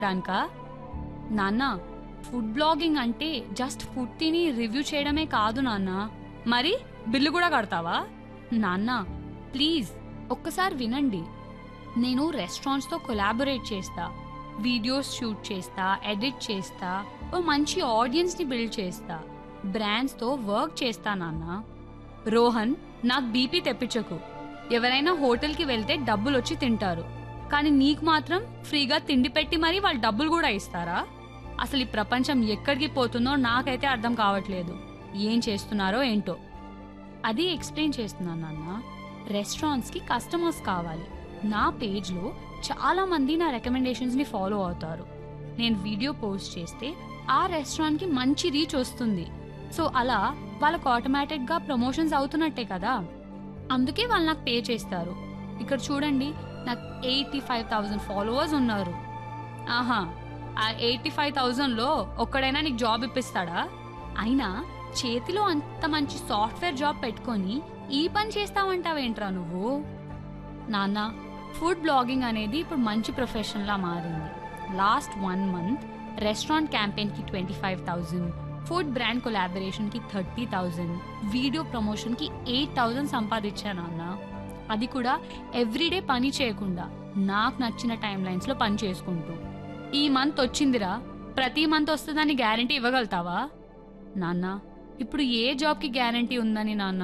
దానికా నాన్న food blogging అంటే just food తిని రివ్యూ చేయడమే కాదు నాన్న మరి బిల్లు కూడా కడతావా నాన్న ప్లీజ్ ఒక్కసారి వినండి నేను రెస్టారెంట్స్తో కొలాబొరేట్ చేస్తా వీడియోస్ షూట్ చేస్తా ఎడిట్ చేస్తా ఓ మంచి ఆడియన్స్ని బిల్డ్ చేస్తా బ్రాండ్స్తో వర్క్ చేస్తా నాన్న రోహన్ నాకు బీపీ తెప్పించకు ఎవరైనా హోటల్కి వెళ్తే డబ్బులు వచ్చి తింటారు కానీ నీకు మాత్రం ఫ్రీగా తిండి పెట్టి మరీ వాళ్ళు డబ్బులు కూడా ఇస్తారా అసలు ఈ ప్రపంచం ఎక్కడికి పోతుందో నాకైతే అర్థం కావట్లేదు ఏం చేస్తున్నారో ఏంటో అది ఎక్స్ప్లెయిన్ చేస్తున్నాను నాన్న రెస్టారెంట్స్కి కస్టమర్స్ కావాలి నా పేజ్లో చాలా మంది నా రికమెండేషన్స్ని ఫాలో అవుతారు నేను వీడియో పోస్ట్ చేస్తే ఆ రెస్టారెంట్కి మంచి రీచ్ వస్తుంది సో అలా వాళ్ళకు ఆటోమేటిక్గా ప్రమోషన్స్ అవుతున్నట్టే కదా అందుకే వాళ్ళు నాకు పే చేస్తారు ఇక్కడ చూడండి నాకు ఎయిటీ ఫైవ్ థౌజండ్ ఫాలోవర్స్ ఉన్నారు ఆహా ఆ ఎయిటీ ఫైవ్ థౌజండ్లో ఒక్కడైనా నీకు జాబ్ ఇప్పిస్తాడా అయినా చేతిలో అంత మంచి సాఫ్ట్వేర్ జాబ్ పెట్టుకొని ఈ పని చేస్తావంటావేంట్రా నువ్వు నాన్న ఫుడ్ బ్లాగింగ్ అనేది ఇప్పుడు మంచి ప్రొఫెషన్లా మారింది లాస్ట్ వన్ మంత్ రెస్టారెంట్ క్యాంపెయిన్కి twenty five thousand food brand కొలాబరేషన్కి థర్టీ థౌజండ్ వీడియో ప్రమోషన్కి ఎయిట్ థౌజండ్ సంపాదించాను నాన్న అది కూడా ఎవ్రీడే పని చేయకుండా నాకు నచ్చిన టైం లైన్స్లో పని చేసుకుంటూ ఈ మంత్ వచ్చిందిరా ప్రతి మంత్ వస్తుందని గ్యారంటీ ఇవ్వగలుగుతావా నాన్న ఇప్పుడు ఏ జాబ్కి గ్యారంటీ ఉందని నాన్న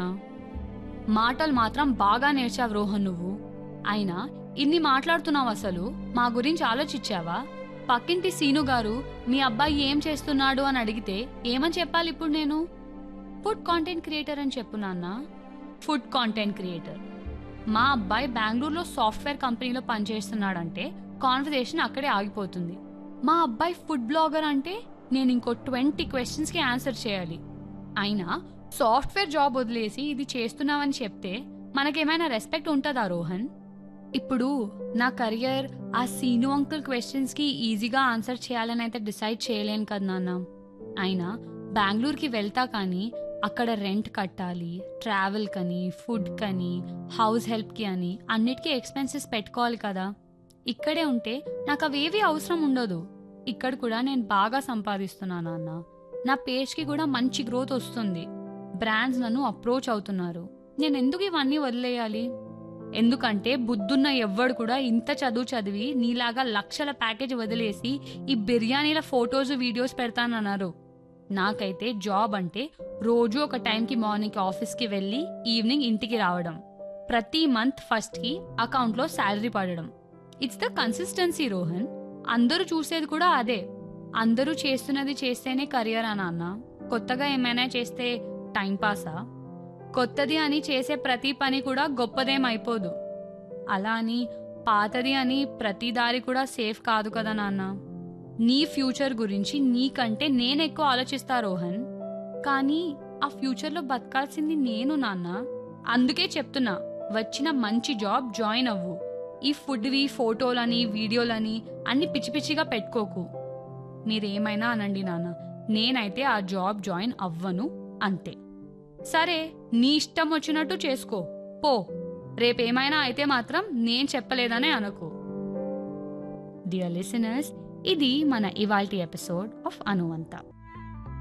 మాటలు మాత్రం బాగా నేర్చావు రోహన్ నువ్వు అయినా ఇన్ని మాట్లాడుతున్నావు అసలు మా గురించి ఆలోచించావా పక్కింటి సీను గారు మీ అబ్బాయి ఏం చేస్తున్నాడు అని అడిగితే ఏమని చెప్పాలి ఇప్పుడు నేను ఫుడ్ కాంటెంట్ క్రియేటర్ అని చెప్పు నాన్న ఫుడ్ కాంటెంట్ క్రియేటర్ మా అబ్బాయి బెంగళూరులో సాఫ్ట్వేర్ కంపెనీలో పనిచేస్తున్నాడంటే కాన్వర్సేషన్ అక్కడే ఆగిపోతుంది మా అబ్బాయి ఫుడ్ బ్లాగర్ అంటే నేను ఇంకో ట్వంటీ క్వశ్చన్స్కి ఆన్సర్ చేయాలి అయినా సాఫ్ట్వేర్ జాబ్ వదిలేసి ఇది చేస్తున్నావని చెప్తే మనకేమైనా రెస్పెక్ట్ ఉంటుందా రోహన్ ఇప్పుడు నా కెరియర్ ఆ సీను అంకుల్ క్వశ్చన్స్కి ఈజీగా ఆన్సర్ చేయాలని అయితే డిసైడ్ చేయలేను కదా నాన్న అయినా బెంగళూరుకి వెళ్తా కానీ అక్కడ రెంట్ కట్టాలి ట్రావెల్ కని ఫుడ్ కని హౌస్ హెల్ప్కి అని అన్నిటికీ ఎక్స్పెన్సెస్ పెట్టుకోవాలి కదా ఇక్కడే ఉంటే నాకు అవేవి అవసరం ఉండదు ఇక్కడ కూడా నేను బాగా సంపాదిస్తున్నాను అన్న నా పేజ్కి కూడా మంచి గ్రోత్ వస్తుంది బ్రాండ్స్ నన్ను అప్రోచ్ అవుతున్నారు నేను ఎందుకు ఇవన్నీ వదిలేయాలి ఎందుకంటే బుద్ధున్న ఎవ్వడు కూడా ఇంత చదువు చదివి నీలాగా లక్షల ప్యాకేజ్ వదిలేసి ఈ బిర్యానీల ఫొటోస్ వీడియోస్ పెడతానన్నారు నాకైతే జాబ్ అంటే రోజు ఒక టైంకి మార్నింగ్ ఆఫీస్కి వెళ్ళి ఈవినింగ్ ఇంటికి రావడం ప్రతి మంత్ ఫస్ట్కి అకౌంట్లో శాలరీ పడడం ఇట్స్ ద కన్సిస్టెన్సీ రోహన్ అందరూ చూసేది కూడా అదే అందరూ చేస్తున్నది చేస్తేనే కెరియర్ అని అన్న కొత్తగా ఏమైనా చేస్తే టైం పాసా కొత్తది అని చేసే ప్రతి పని కూడా గొప్పదేం అయిపోదు అలా అని పాతది అని ప్రతి దారి కూడా సేఫ్ కాదు కదా నాన్న నీ ఫ్యూచర్ గురించి నీకంటే నేను ఎక్కువ ఆలోచిస్తా రోహన్ కానీ ఆ ఫ్యూచర్లో బతకాల్సింది నేను నాన్న అందుకే చెప్తున్నా వచ్చిన మంచి జాబ్ జాయిన్ అవ్వు ఈ ఫుడ్వి ఫోటోలని వీడియోలని అన్ని పిచ్చి పిచ్చిగా పెట్టుకోకు మీరేమైనా అనండి నాన్న నేనైతే ఆ జాబ్ జాయిన్ అవ్వను అంతే సరే నీ ఇష్టం వచ్చినట్టు చేసుకో పో రేపేమైనా అయితే మాత్రం నేను చెప్పలేదనే అనుకో డియర్ లిసనర్స్ ఇది మన ఇవాల్టి ఎపిసోడ్ ఆఫ్ అనువంత